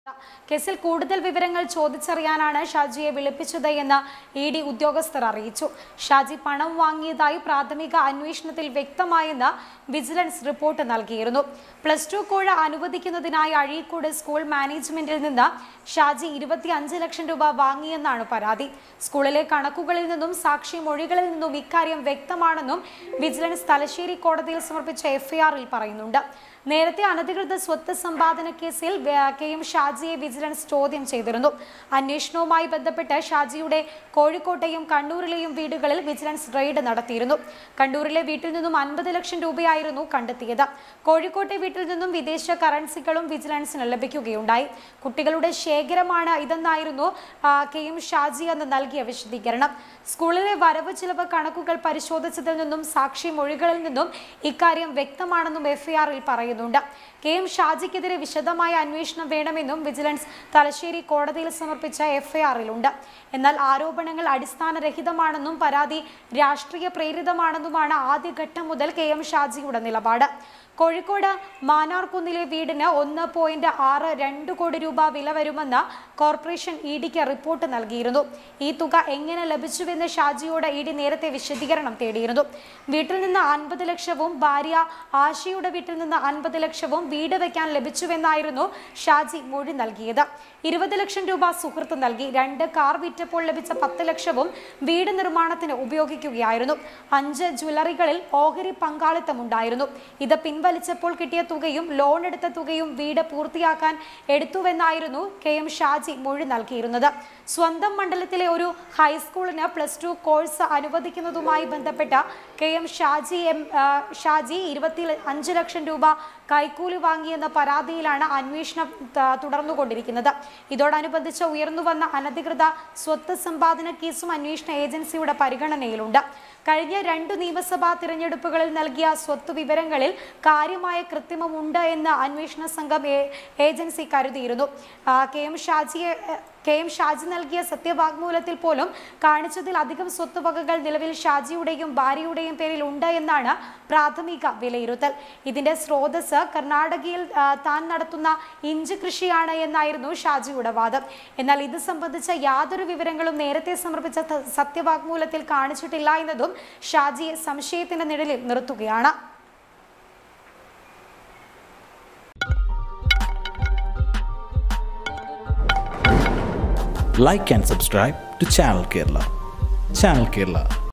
കേസിൽ കൂടുതൽ വിവരങ്ങൾ ചോദിച്ചറിയാനാണ് ഷാജിയെ വിളിപ്പിച്ചത് എന്ന് ഇ ഡി ഉദ്യോഗസ്ഥർ അറിയിച്ചു ഷാജി പണം വാങ്ങിയതായി പ്രാഥമിക അന്വേഷണത്തിൽ വ്യക്തമായെന്ന് വിജിലൻസ് റിപ്പോർട്ട് നൽകിയിരുന്നു പ്ലസ് ടു കോഴ അനുവദിക്കുന്നതിനായി അഴീക്കോട് സ്കൂൾ മാനേജ്മെന്റിൽ നിന്ന് ഷാജി ഇരുപത്തി അഞ്ച് ലക്ഷം രൂപ വാങ്ങിയെന്നാണ് പരാതി സ്കൂളിലെ കണക്കുകളിൽ നിന്നും സാക്ഷി മൊഴികളിൽ നിന്നും ഇക്കാര്യം വ്യക്തമാണെന്നും വിജിലൻസ് തലശ്ശേരി കോടതിയിൽ സമർപ്പിച്ച എഫ്ഐആറിൽ പറയുന്നുണ്ട് നേരത്തെ അനധികൃത സ്വത്ത് സമ്പാദന കേസിൽ വേ- കെ എം ഷാജിയെ വിജിലൻസ് ചോദ്യം ചെയ്തിരുന്നു അന്വേഷണവുമായി ബന്ധപ്പെട്ട് ഷാജിയുടെ കോഴിക്കോട്ടെയും കണ്ണൂരിലെയും വീടുകളിൽ വിജിലൻസ് റെയ്ഡ് നടത്തിയിരുന്നു കണ്ണൂരിലെ വീട്ടിൽ നിന്നും അൻപത് ലക്ഷം രൂപയായിരുന്നു കണ്ടെത്തിയത് കോഴിക്കോട്ടെ വീട്ടിൽ നിന്നും വിദേശ കറൻസികളും വിജിലൻസിന് ലഭിക്കുകയുണ്ടായി കുട്ടികളുടെ ശേഖരമാണ് ഇതെന്നായിരുന്നു ആ, കെ എം ഷാജി എന്ന് നൽകിയ വിശദീകരണം സ്കൂളിലെ വരവ് ചിലവ് കണക്കുകൾ പരിശോധിച്ചതിൽ നിന്നും സാക്ഷി മൊഴികളിൽ നിന്നും ഇക്കാര്യം വ്യക്തമാണെന്നും എഫ്ഐആറിൽ പറയുന്നുണ്ട് കെ എം ഷാജിക്കെതിരെ വിശദമായ അന്വേഷണം വേണമെന്നും വിജിലൻസ് തലശ്ശേരി കോടതിയിൽ സമർപ്പിച്ച എഫ്ഐആറിലുണ്ട് എന്നാൽ ആരോപണങ്ങൾ അടിസ്ഥാനരഹിതമാണെന്നും പരാതി രാഷ്ട്രീയ പ്രേരിതമാണെന്നുമാണ് ആദ്യഘട്ടം മുതൽ കെ എം ഷാജിയുടെ നിലപാട് കോഴിക്കോട് മാനാർകുന്നിലെ വീടിന് ഒന്ന് പോയിന്റ് ആറ് രണ്ട് കോടി രൂപ വില വരുമെന്ന് കോർപ്പറേഷൻ ഇ ഡിക്ക് റിപ്പോർട്ട് നൽകിയിരുന്നു ഈ തുക എങ്ങനെ ലഭിച്ചുവെന്ന് ഷാജിയോട് ഇ ഡി നേരത്തെ വിശദീകരണം തേടിയിരുന്നു വീട്ടിൽ നിന്ന് അൻപത് ലക്ഷവും ഭാര്യ ആശയുടെ വീട്ടിൽ നിന്ന് അൻപത് ലക്ഷവും വീട് വെക്കാൻ ലഭിച്ചുവെന്നായിരുന്നു ഷാജി മൊഴി നൽകിയത് ഇരുപത് ലക്ഷം രൂപ സുഹൃത്ത് നൽകി രണ്ട് കാർ വിറ്റപ്പോൾ ലഭിച്ച പത്ത് ലക്ഷവും വീട് നിർമ്മാണത്തിന് ഉപയോഗിക്കുകയായിരുന്നു അഞ്ച് ജ്വല്ലറികളിൽ ഓഹരി പങ്കാളിത്തം ഉണ്ടായിരുന്നു ഇത് പിൻവലിച്ചപ്പോൾ കിട്ടിയ തുകയും ലോൺ എടുത്ത തുകയും വീട് പൂർത്തിയാക്കാൻ എടുത്തുവെന്നായിരുന്നു കെ എം ഷാജി മൊഴി നൽകിയിരുന്നത് സ്വന്തം മണ്ഡലത്തിലെ ഒരു ഹൈസ്കൂളിന് പ്ലസ് ടു കോഴ്സ് അനുവദിക്കുന്നതുമായി ബന്ധപ്പെട്ട കെ എം ഷാജി എം ആ, ഷാജി ഇരുപത്തി അഞ്ച് ലക്ഷം രൂപ കൈക്കൂലി വാങ്ങിയെന്ന പരാതിയിലാണ് അന്വേഷണം ത- തുടർന്നുകൊണ്ടിരിക്കുന്നത് ഇതോടനുബന്ധിച്ച് ഉയർന്നുവന്ന അനധികൃത സ്വത്ത് സമ്പാദന കേസും അന്വേഷണ ഏജൻസിയുടെ പരിഗണനയിലുണ്ട് കഴിഞ്ഞ രണ്ടു നിയമസഭാ തിരഞ്ഞെടുപ്പുകളിൽ നൽകിയ സ്വത്ത് വിവരങ്ങളിൽ കാര്യമായ കൃത്രിമമുണ്ട് എന്ന് അന്വേഷണ സംഘം ഏ- ഏജൻസി കരുതിയിരുന്നു ആ, കെ എം ഷാജിയെ എ, കെ എം ഷാജി നൽകിയ സത്യവാങ്മൂലത്തിൽ പോലും കാണിച്ചതിൽ അധികം സ്വത്തുവകകൾ നിലവിൽ ഷാജിയുടെയും ഭാര്യയുടെയും പേരിൽ ഉണ്ട് എന്നാണ് പ്രാഥമിക വിലയിരുത്തൽ ഇതിന്റെ സ്രോതസ് കർണാടകയിൽ ആ, താൻ നടത്തുന്ന ഇഞ്ചി കൃഷിയാണ് എന്നായിരുന്നു ഷാജിയുടെ വാദം എന്നാൽ ഇത് സംബന്ധിച്ച യാതൊരു വിവരങ്ങളും നേരത്തെ സമർപ്പിച്ച ത- സത്യവാങ്മൂലത്തിൽ കാണിച്ചിട്ടില്ല എന്നതും ഷാജിയെ സംശയത്തിന്റെ നിഴലിൽ നിർത്തുകയാണ് like and subscribe to Channel Kerala. Channel Kerala,